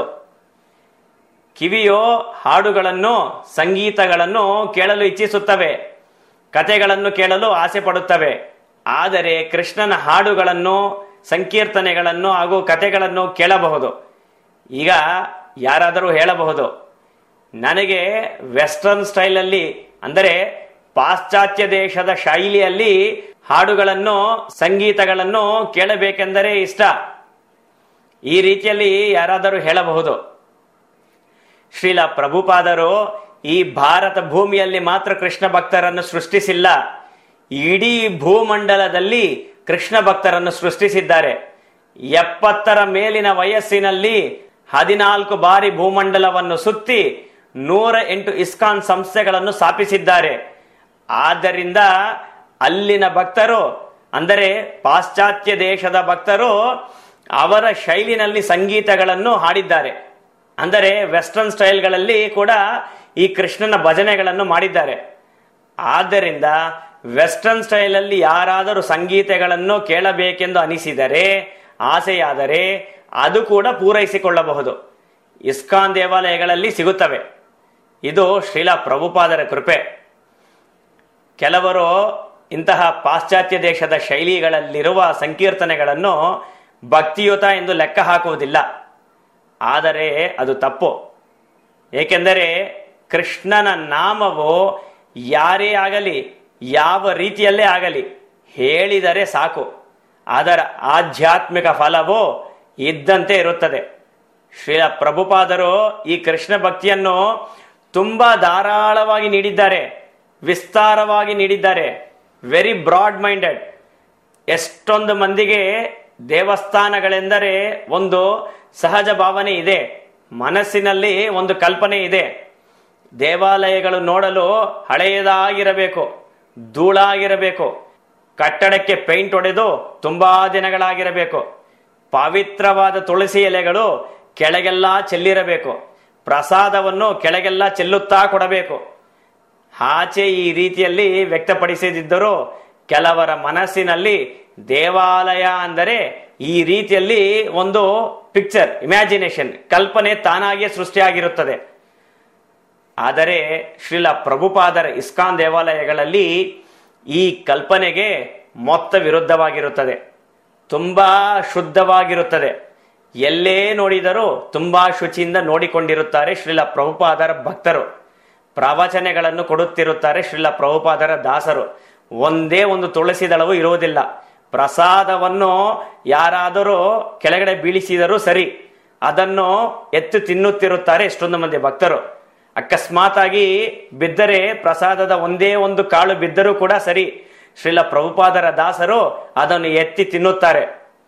ಕಿವಿಯೋ ಹಾಡುಗಳನ್ನು ಸಂಗೀತಗಳನ್ನು ಕೇಳಲು ಇಚ್ಛಿಸುತ್ತವೆ ಕತೆಗಳನ್ನು ಕೇಳಲು ಆಸೆ ಪಡುತ್ತವೆ ಆದರೆ ಕೃಷ್ಣನ ಹಾಡುಗಳನ್ನು ಸಂಕೀರ್ತನೆಗಳನ್ನು ಹಾಗೂ ಕತೆಗಳನ್ನು ಕೇಳಬಹುದು ಈಗ ಯಾರಾದರೂ ಹೇಳಬಹುದು ನನಗೆ ವೆಸ್ಟರ್ನ್ ಸ್ಟೈಲಲ್ಲಿ ಅಂದರೆ ಪಾಶ್ಚಾತ್ಯ ದೇಶದ ಶೈಲಿಯಲ್ಲಿ ಹಾಡುಗಳನ್ನು ಸಂಗೀತಗಳನ್ನು ಕೇಳಬೇಕೆಂದರೆ ಇಷ್ಟ ಈ ರೀತಿಯಲ್ಲಿ ಯಾರಾದರೂ ಹೇಳಬಹುದು ಶ್ರೀಲ ಪ್ರಭುಪಾದರು ಈ ಭಾರತ ಭೂಮಿಯಲ್ಲಿ ಮಾತ್ರ ಕೃಷ್ಣ ಭಕ್ತರನ್ನು ಸೃಷ್ಟಿಸಿಲ್ಲ ಇಡೀ ಭೂಮಂಡಲದಲ್ಲಿ ಕೃಷ್ಣ ಭಕ್ತರನ್ನು ಸೃಷ್ಟಿಸಿದ್ದಾರೆ ಎಪ್ಪತ್ತರ ಮೇಲಿನ ವಯಸ್ಸಿನಲ್ಲಿ ಹದಿನಾಲ್ಕು ಬಾರಿ ಭೂಮಂಡಲವನ್ನು ಸುತ್ತಿ ನೂರ ಎಂಟು ಇಸ್ಕಾನ್ ಸಂಸ್ಥೆಗಳನ್ನು ಸ್ಥಾಪಿಸಿದ್ದಾರೆ ಆದ್ದರಿಂದ ಅಲ್ಲಿನ ಭಕ್ತರು ಅಂದರೆ ಪಾಶ್ಚಾತ್ಯ ದೇಶದ ಭಕ್ತರು ಅವರ ಶೈಲಿನಲ್ಲಿ ಸಂಗೀತಗಳನ್ನು ಹಾಡಿದ್ದಾರೆ ಅಂದರೆ ವೆಸ್ಟರ್ನ್ ಸ್ಟೈಲ್ಗಳಲ್ಲಿ ಕೂಡ ಈ ಕೃಷ್ಣನ ಭಜನೆಗಳನ್ನು ಮಾಡಿದ್ದಾರೆ ಆದ್ದರಿಂದ ವೆಸ್ಟರ್ನ್ ಸ್ಟೈಲಲ್ಲಿ ಯಾರಾದರೂ ಸಂಗೀತಗಳನ್ನು ಕೇಳಬೇಕೆಂದು ಅನಿಸಿದರೆ ಆಸೆಯಾದರೆ ಅದು ಕೂಡ ಪೂರೈಸಿಕೊಳ್ಳಬಹುದು ಇಸ್ಕಾನ್ ದೇವಾಲಯಗಳಲ್ಲಿ ಸಿಗುತ್ತವೆ ಇದು ಶ್ರೀಲಾ ಪ್ರಭುಪಾದರ ಕೃಪೆ ಕೆಲವರು ಇಂತಹ ಪಾಶ್ಚಾತ್ಯ ದೇಶದ ಶೈಲಿಗಳಲ್ಲಿರುವ ಸಂಕೀರ್ತನೆಗಳನ್ನು ಭಕ್ತಿಯುತ ಎಂದು ಲೆಕ್ಕ ಹಾಕುವುದಿಲ್ಲ ಆದರೆ ಅದು ತಪ್ಪು ಏಕೆಂದರೆ ಕೃಷ್ಣನ ನಾಮವು ಯಾರೇ ಆಗಲಿ ಯಾವ ರೀತಿಯಲ್ಲೇ ಆಗಲಿ ಹೇಳಿದರೆ ಸಾಕು ಅದರ ಆಧ್ಯಾತ್ಮಿಕ ಫಲವು ಇದ್ದಂತೆ ಇರುತ್ತದೆ ಶ್ರೀಲ ಪ್ರಭುಪಾದರು ಈ ಕೃಷ್ಣ ಭಕ್ತಿಯನ್ನು ತುಂಬಾ ಧಾರಾಳವಾಗಿ ನೀಡಿದ್ದಾರೆ ವಿಸ್ತಾರವಾಗಿ ನೀಡಿದ್ದಾರೆ ವೆರಿ ಬ್ರಾಡ್ ಮೈಂಡೆಡ್ ಎಷ್ಟೊಂದು ಮಂದಿಗೆ ದೇವಸ್ಥಾನಗಳೆಂದರೆ ಒಂದು ಸಹಜ ಭಾವನೆ ಇದೆ ಮನಸ್ಸಿನಲ್ಲಿ ಒಂದು ಕಲ್ಪನೆ ಇದೆ ದೇವಾಲಯಗಳು ನೋಡಲು ಹಳೆಯದಾಗಿರಬೇಕು ಧೂಳಾಗಿರಬೇಕು ಕಟ್ಟಡಕ್ಕೆ ಪೇಂಟ್ ಹೊಡೆದು ತುಂಬಾ ದಿನಗಳಾಗಿರಬೇಕು ಪವಿತ್ರವಾದ ತುಳಸಿ ಎಲೆಗಳು ಕೆಳಗೆಲ್ಲ ಚೆಲ್ಲಿರಬೇಕು ಪ್ರಸಾದವನ್ನು ಕೆಳಗೆಲ್ಲ ಚೆಲ್ಲುತ್ತಾ ಕೊಡಬೇಕು ಆಚೆ ಈ ರೀತಿಯಲ್ಲಿ ವ್ಯಕ್ತಪಡಿಸದಿದ್ದರೂ ಕೆಲವರ ಮನಸ್ಸಿನಲ್ಲಿ ದೇವಾಲಯ ಅಂದರೆ ಈ ರೀತಿಯಲ್ಲಿ ಒಂದು ಪಿಕ್ಚರ್ ಇಮ್ಯಾಜಿನೇಷನ್ ಕಲ್ಪನೆ ತಾನಾಗಿಯೇ ಸೃಷ್ಟಿಯಾಗಿರುತ್ತದೆ ಆದರೆ ಶ್ರೀಲ ಪ್ರಭುಪಾದರ ಇಸ್ಕಾನ್ ದೇವಾಲಯಗಳಲ್ಲಿ ಈ ಕಲ್ಪನೆಗೆ ಮೊತ್ತ ವಿರುದ್ಧವಾಗಿರುತ್ತದೆ ತುಂಬಾ ಶುದ್ಧವಾಗಿರುತ್ತದೆ ಎಲ್ಲೇ ನೋಡಿದರೂ ತುಂಬಾ ಶುಚಿಯಿಂದ ನೋಡಿಕೊಂಡಿರುತ್ತಾರೆ ಶ್ರೀಲ ಪ್ರಭುಪಾದರ ಭಕ್ತರು ಪ್ರವಚನೆಗಳನ್ನು ಕೊಡುತ್ತಿರುತ್ತಾರೆ ಶ್ರೀಲ ಪ್ರಭುಪಾದರ ದಾಸರು ಒಂದೇ ಒಂದು ತುಳಸಿ ದಳವು ಇರುವುದಿಲ್ಲ ಪ್ರಸಾದವನ್ನು ಯಾರಾದರೂ ಕೆಳಗಡೆ ಬೀಳಿಸಿದರೂ ಸರಿ ಅದನ್ನು ಎತ್ತು ತಿನ್ನುತ್ತಿರುತ್ತಾರೆ ಎಷ್ಟೊಂದು ಮಂದಿ ಭಕ್ತರು ಅಕಸ್ಮಾತ್ ಆಗಿ ಬಿದ್ದರೆ ಪ್ರಸಾದದ ಒಂದೇ ಒಂದು ಕಾಳು ಬಿದ್ದರೂ ಕೂಡ ಸರಿ ಶ್ರೀಲ ಪ್ರಭುಪಾದರ ದಾಸರು ಅದನ್ನು ಎತ್ತಿ ತಿನ್ನುತ್ತಾರೆ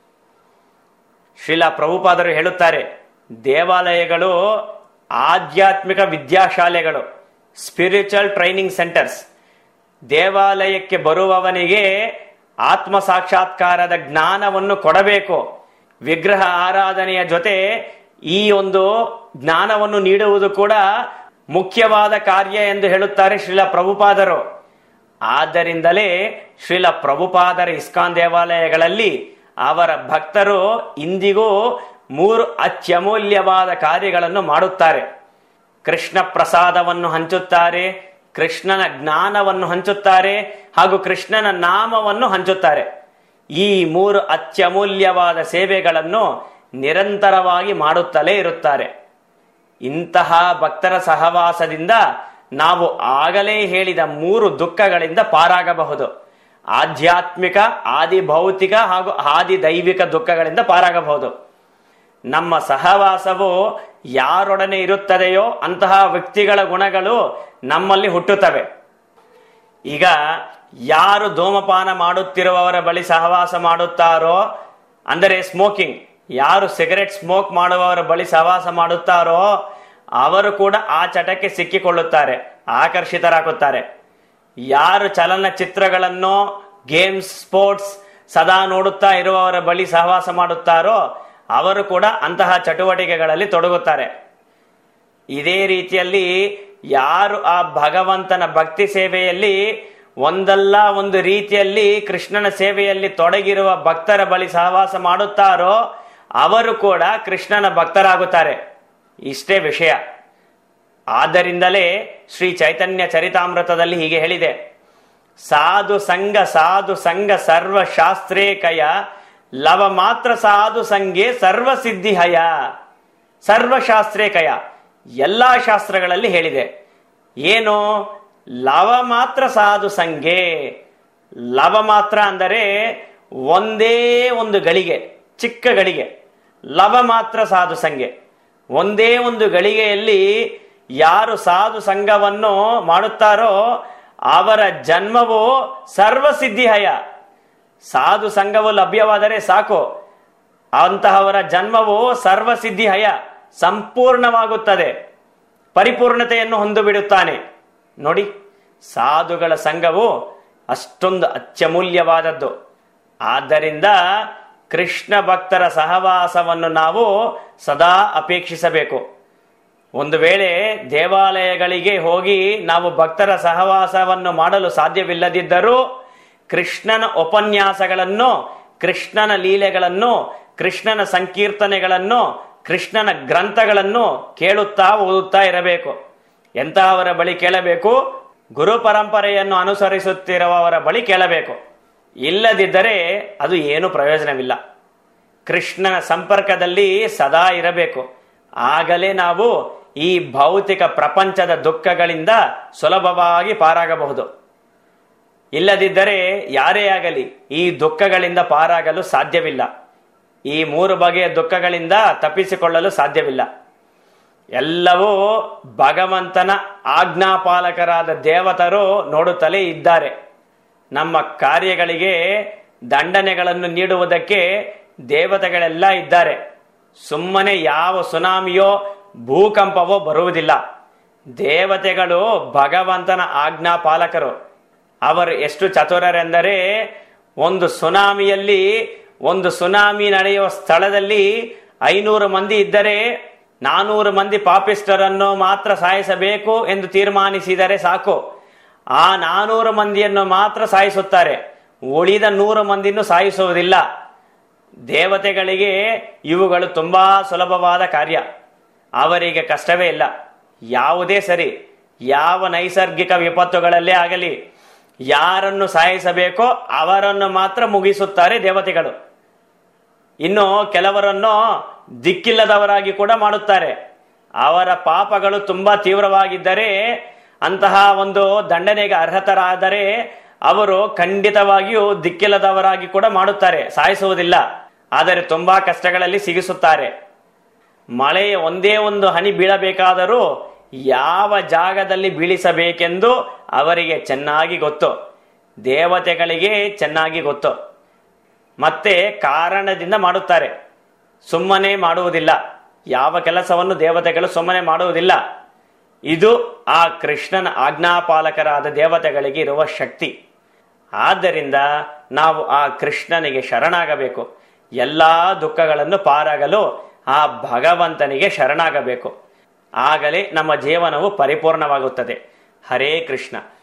ಶ್ರೀಲ ಪ್ರಭುಪಾದರು ಹೇಳುತ್ತಾರೆ ದೇವಾಲಯಗಳು ಆಧ್ಯಾತ್ಮಿಕ ವಿದ್ಯಾಶಾಲೆಗಳು ಸ್ಪಿರಿಚುವಲ್ ಟ್ರೈನಿಂಗ್ ಸೆಂಟರ್ಸ್ ದೇವಾಲಯಕ್ಕೆ ಬರುವವನಿಗೆ ಆತ್ಮ ಸಾಕ್ಷಾತ್ಕಾರದ ಜ್ಞಾನವನ್ನು ಕೊಡಬೇಕು ವಿಗ್ರಹ ಆರಾಧನೆಯ ಜೊತೆ ಈ ಒಂದು ಜ್ಞಾನವನ್ನು ನೀಡುವುದು ಕೂಡ ಮುಖ್ಯವಾದ ಕಾರ್ಯ ಎಂದು ಹೇಳುತ್ತಾರೆ ಶ್ರೀಲ ಪ್ರಭುಪಾದರು ಆದ್ದರಿಂದಲೇ ಶ್ರೀಲ ಪ್ರಭುಪಾದರ ಇಸ್ಕಾನ್ ದೇವಾಲಯಗಳಲ್ಲಿ ಅವರ ಭಕ್ತರು ಇಂದಿಗೂ ಮೂರು ಅತ್ಯಮೂಲ್ಯವಾದ ಕಾರ್ಯಗಳನ್ನು ಮಾಡುತ್ತಾರೆ ಕೃಷ್ಣ ಪ್ರಸಾದವನ್ನು ಹಂಚುತ್ತಾರೆ ಕೃಷ್ಣನ ಜ್ಞಾನವನ್ನು ಹಂಚುತ್ತಾರೆ ಹಾಗೂ ಕೃಷ್ಣನ ನಾಮವನ್ನು ಹಂಚುತ್ತಾರೆ ಈ ಮೂರು ಅತ್ಯಮೂಲ್ಯವಾದ ಸೇವೆಗಳನ್ನು ನಿರಂತರವಾಗಿ ಮಾಡುತ್ತಲೇ ಇರುತ್ತಾರೆ ಇಂತಹ ಭಕ್ತರ ಸಹವಾಸದಿಂದ ನಾವು ಆಗಲೇ ಹೇಳಿದ ಮೂರು ದುಃಖಗಳಿಂದ ಪಾರಾಗಬಹುದು ಆಧ್ಯಾತ್ಮಿಕ ಆದಿ ಭೌತಿಕ ಹಾಗೂ ಆದಿ ದೈವಿಕ ದುಃಖಗಳಿಂದ ಪಾರಾಗಬಹುದು ನಮ್ಮ ಸಹವಾಸವು ಯಾರೊಡನೆ ಇರುತ್ತದೆಯೋ ಅಂತಹ ವ್ಯಕ್ತಿಗಳ ಗುಣಗಳು ನಮ್ಮಲ್ಲಿ ಹುಟ್ಟುತ್ತವೆ ಈಗ ಯಾರು ಧೂಮಪಾನ ಮಾಡುತ್ತಿರುವವರ ಬಳಿ ಸಹವಾಸ ಮಾಡುತ್ತಾರೋ ಅಂದರೆ ಸ್ಮೋಕಿಂಗ್ ಯಾರು ಸಿಗರೆಟ್ ಸ್ಮೋಕ್ ಮಾಡುವವರ ಬಳಿ ಸಹವಾಸ ಮಾಡುತ್ತಾರೋ ಅವರು ಕೂಡ ಆ ಚಟಕ್ಕೆ ಸಿಕ್ಕಿಕೊಳ್ಳುತ್ತಾರೆ ಆಕರ್ಷಿತರಾಗುತ್ತಾರೆ ಯಾರು ಚಲನಚಿತ್ರಗಳನ್ನು ಗೇಮ್ಸ್ ಸ್ಪೋರ್ಟ್ಸ್ ಸದಾ ನೋಡುತ್ತಾ ಇರುವವರ ಬಳಿ ಸಹವಾಸ ಮಾಡುತ್ತಾರೋ ಅವರು ಕೂಡ ಅಂತಹ ಚಟುವಟಿಕೆಗಳಲ್ಲಿ ತೊಡಗುತ್ತಾರೆ ಇದೇ ರೀತಿಯಲ್ಲಿ ಯಾರು ಆ ಭಗವಂತನ ಭಕ್ತಿ ಸೇವೆಯಲ್ಲಿ ಒಂದಲ್ಲ ಒಂದು ರೀತಿಯಲ್ಲಿ ಕೃಷ್ಣನ ಸೇವೆಯಲ್ಲಿ ತೊಡಗಿರುವ ಭಕ್ತರ ಬಳಿ ಸಹವಾಸ ಮಾಡುತ್ತಾರೋ ಅವರು ಕೂಡ ಕೃಷ್ಣನ ಭಕ್ತರಾಗುತ್ತಾರೆ ಇಷ್ಟೇ ವಿಷಯ ಆದ್ದರಿಂದಲೇ ಶ್ರೀ ಚೈತನ್ಯ ಚರಿತಾಮೃತದಲ್ಲಿ ಹೀಗೆ ಹೇಳಿದೆ ಸಾಧು ಸಂಘ ಸಾಧು ಸಂಘ ಸರ್ವ ಶಾಸ್ತ್ರೇಕಯ ಲವ ಮಾತ್ರ ಸಾಧು ಸಂಘೆ ಸರ್ವ ಸಿದ್ಧಿಹಯ ಸರ್ವಶಾಸ್ತ್ರೇಕಯ ಎಲ್ಲಾ ಶಾಸ್ತ್ರಗಳಲ್ಲಿ ಹೇಳಿದೆ ಏನು ಲವ ಮಾತ್ರ ಸಾಧು ಸಂಘೆ ಲವ ಮಾತ್ರ ಅಂದರೆ ಒಂದೇ ಒಂದು ಗಳಿಗೆ ಚಿಕ್ಕ ಗಳಿಗೆ ಲವ ಮಾತ್ರ ಸಾಧು ಸಂಘೆ ಒಂದೇ ಒಂದು ಗಳಿಗೆಯಲ್ಲಿ ಯಾರು ಸಾಧು ಸಂಘವನ್ನು ಮಾಡುತ್ತಾರೋ ಅವರ ಜನ್ಮವು ಸರ್ವಸಿದ್ಧಿಹಯ ಸಾಧು ಸಂಘವು ಲಭ್ಯವಾದರೆ ಸಾಕು ಅಂತಹವರ ಜನ್ಮವು ಸರ್ವಸಿದ್ಧಿಹಯ ಸಂಪೂರ್ಣವಾಗುತ್ತದೆ ಪರಿಪೂರ್ಣತೆಯನ್ನು ಹೊಂದು ಬಿಡುತ್ತಾನೆ ನೋಡಿ ಸಾಧುಗಳ ಸಂಘವು ಅಷ್ಟೊಂದು ಅತ್ಯಮೂಲ್ಯವಾದದ್ದು ಆದ್ದರಿಂದ ಕೃಷ್ಣ ಭಕ್ತರ ಸಹವಾಸವನ್ನು ನಾವು ಸದಾ ಅಪೇಕ್ಷಿಸಬೇಕು ಒಂದು ವೇಳೆ ದೇವಾಲಯಗಳಿಗೆ ಹೋಗಿ ನಾವು ಭಕ್ತರ ಸಹವಾಸವನ್ನು ಮಾಡಲು ಸಾಧ್ಯವಿಲ್ಲದಿದ್ದರೂ ಕೃಷ್ಣನ ಉಪನ್ಯಾಸಗಳನ್ನು ಕೃಷ್ಣನ ಲೀಲೆಗಳನ್ನು ಕೃಷ್ಣನ ಸಂಕೀರ್ತನೆಗಳನ್ನು ಕೃಷ್ಣನ ಗ್ರಂಥಗಳನ್ನು ಕೇಳುತ್ತಾ ಓದುತ್ತಾ ಇರಬೇಕು ಎಂತಹವರ ಬಳಿ ಕೇಳಬೇಕು ಗುರು ಪರಂಪರೆಯನ್ನು ಅನುಸರಿಸುತ್ತಿರುವವರ ಬಳಿ ಕೇಳಬೇಕು ಇಲ್ಲದಿದ್ದರೆ ಅದು ಏನು ಪ್ರಯೋಜನವಿಲ್ಲ ಕೃಷ್ಣನ ಸಂಪರ್ಕದಲ್ಲಿ ಸದಾ ಇರಬೇಕು ಆಗಲೇ ನಾವು ಈ ಭೌತಿಕ ಪ್ರಪಂಚದ ದುಃಖಗಳಿಂದ ಸುಲಭವಾಗಿ ಪಾರಾಗಬಹುದು ಇಲ್ಲದಿದ್ದರೆ ಯಾರೇ ಆಗಲಿ ಈ ದುಃಖಗಳಿಂದ ಪಾರಾಗಲು ಸಾಧ್ಯವಿಲ್ಲ ಈ ಮೂರು ಬಗೆಯ ದುಃಖಗಳಿಂದ ತಪ್ಪಿಸಿಕೊಳ್ಳಲು ಸಾಧ್ಯವಿಲ್ಲ ಎಲ್ಲವೂ ಭಗವಂತನ ಆಜ್ಞಾಪಾಲಕರಾದ ದೇವತರು ನೋಡುತ್ತಲೇ ಇದ್ದಾರೆ ನಮ್ಮ ಕಾರ್ಯಗಳಿಗೆ ದಂಡನೆಗಳನ್ನು ನೀಡುವುದಕ್ಕೆ ದೇವತೆಗಳೆಲ್ಲ ಇದ್ದಾರೆ ಸುಮ್ಮನೆ ಯಾವ ಸುನಾಮಿಯೋ ಭೂಕಂಪವೋ ಬರುವುದಿಲ್ಲ ದೇವತೆಗಳು ಭಗವಂತನ ಆಜ್ಞಾಪಾಲಕರು ಅವರು ಎಷ್ಟು ಚತುರರೆಂದರೆ ಒಂದು ಸುನಾಮಿಯಲ್ಲಿ ಒಂದು ಸುನಾಮಿ ನಡೆಯುವ ಸ್ಥಳದಲ್ಲಿ ಐನೂರು ಮಂದಿ ಇದ್ದರೆ ನಾನೂರು ಮಂದಿ ಪಾಪಿಸ್ಟರನ್ನು ಮಾತ್ರ ಸಾಯಿಸಬೇಕು ಎಂದು ತೀರ್ಮಾನಿಸಿದರೆ ಸಾಕು ಆ ನಾನೂರು ಮಂದಿಯನ್ನು ಮಾತ್ರ ಸಾಯಿಸುತ್ತಾರೆ ಉಳಿದ ನೂರು ಮಂದಿಯನ್ನು ಸಾಯಿಸುವುದಿಲ್ಲ ದೇವತೆಗಳಿಗೆ ಇವುಗಳು ತುಂಬಾ ಸುಲಭವಾದ ಕಾರ್ಯ ಅವರಿಗೆ ಕಷ್ಟವೇ ಇಲ್ಲ ಯಾವುದೇ ಸರಿ ಯಾವ ನೈಸರ್ಗಿಕ ವಿಪತ್ತುಗಳಲ್ಲೇ ಆಗಲಿ ಯಾರನ್ನು ಸಾಯಿಸಬೇಕೋ ಅವರನ್ನು ಮಾತ್ರ ಮುಗಿಸುತ್ತಾರೆ ದೇವತೆಗಳು ಇನ್ನು ಕೆಲವರನ್ನು ದಿಕ್ಕಿಲ್ಲದವರಾಗಿ ಕೂಡ ಮಾಡುತ್ತಾರೆ ಅವರ ಪಾಪಗಳು ತುಂಬಾ ತೀವ್ರವಾಗಿದ್ದರೆ ಅಂತಹ ಒಂದು ದಂಡನೆಗೆ ಅರ್ಹತರಾದರೆ ಅವರು ಖಂಡಿತವಾಗಿಯೂ ದಿಕ್ಕಿಲ್ಲದವರಾಗಿ ಕೂಡ ಮಾಡುತ್ತಾರೆ ಸಾಯಿಸುವುದಿಲ್ಲ ಆದರೆ ತುಂಬಾ ಕಷ್ಟಗಳಲ್ಲಿ ಸಿಗಿಸುತ್ತಾರೆ ಮಳೆಯ ಒಂದೇ ಒಂದು ಹನಿ ಬೀಳಬೇಕಾದರೂ ಯಾವ ಜಾಗದಲ್ಲಿ ಬೀಳಿಸಬೇಕೆಂದು ಅವರಿಗೆ ಚೆನ್ನಾಗಿ ಗೊತ್ತು ದೇವತೆಗಳಿಗೆ ಚೆನ್ನಾಗಿ ಗೊತ್ತು ಮತ್ತೆ ಕಾರಣದಿಂದ ಮಾಡುತ್ತಾರೆ ಸುಮ್ಮನೆ ಮಾಡುವುದಿಲ್ಲ ಯಾವ ಕೆಲಸವನ್ನು ದೇವತೆಗಳು ಸುಮ್ಮನೆ ಮಾಡುವುದಿಲ್ಲ ಇದು ಆ ಕೃಷ್ಣನ ಆಜ್ಞಾಪಾಲಕರಾದ ದೇವತೆಗಳಿಗೆ ಇರುವ ಶಕ್ತಿ ಆದ್ದರಿಂದ ನಾವು ಆ ಕೃಷ್ಣನಿಗೆ ಶರಣಾಗಬೇಕು ಎಲ್ಲಾ ದುಃಖಗಳನ್ನು ಪಾರಾಗಲು ಆ ಭಗವಂತನಿಗೆ ಶರಣಾಗಬೇಕು ಆಗಲೇ ನಮ್ಮ ಜೀವನವು ಪರಿಪೂರ್ಣವಾಗುತ್ತದೆ ಹರೇ ಕೃಷ್ಣ